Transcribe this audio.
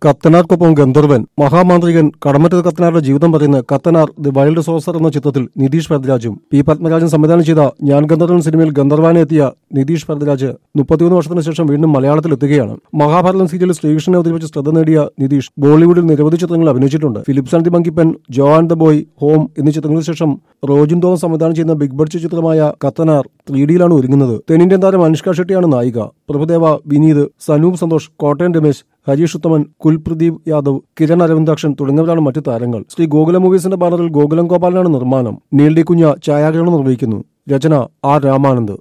കത്തനാർക്കൊപ്പം ഗന്ധർവൻ മഹാമാന്ത്രികൻ കടമറ്റത് കത്തനാരുടെ ജീവിതം പറയുന്ന കത്തനാർ the wild saucer എന്ന ചിത്രത്തിൽ നിതീഷ് ഭരദ്രാജും പി പത്മരാജൻ സംവിധാനം ചെയ്ത ഞാൻ ഗന്ധർവൻ സിനിമയിൽ ഗന്ധർവാനെ എത്തിയ നിതീഷ് ഭരദ്രാജ് മുപ്പത്തിയൊന്ന് വർഷത്തിന് ശേഷം വീണ്ടും മലയാളത്തിൽ എത്തുകയാണ് മഹാഭാരതം സീരിയലിൽ ശ്രീകൃഷ്ണനെ അവതരിപ്പിച്ച് ശ്രദ്ധ നേടിയ നിതീഷ് ബോളിവുഡിൽ നിരവധി ചിത്രങ്ങൾ അഭിനയിച്ചിട്ടുണ്ട് Philips and the monkey pen Jo and the boy home എന്നീ ചിത്രങ്ങൾക്ക് ശേഷം റോജിൻ തോമസ് സംവിധാനം ചെയ്യുന്ന ബിഗ് ബഡ്ജറ്റ് ചിത്രമായ കത്തനാർ ത്രീ ഡിയിലാണ് ഒരുങ്ങുന്നത് തെന്നിന്ത്യൻ താരം അനുഷ്ക ഷെട്ടിയാണ് നായിക പ്രഭുദേവ വിനീത് സനൂപ് സന്തോഷ് കോട്ടയം രമേശ് ഹരീഷ് ഉത്തമൻ കുൽപ്രദീപ് യാദവ് കിരൺ അരവിന്ദാക്ഷൻ തുടങ്ങിയവരാണ് മറ്റു താരങ്ങൾ ശ്രീ ഗോകുലം മൂവീസിന്റെ ബാനറിൽ ഗോകുലം ഗോപാലനാണ് നിർമ്മാണം നീൽ ഡി കുഞ്ഞ ഛായാഗ്രഹണം നിർവഹിക്കുന്നു രചന ആർ രാമാനന്ദ്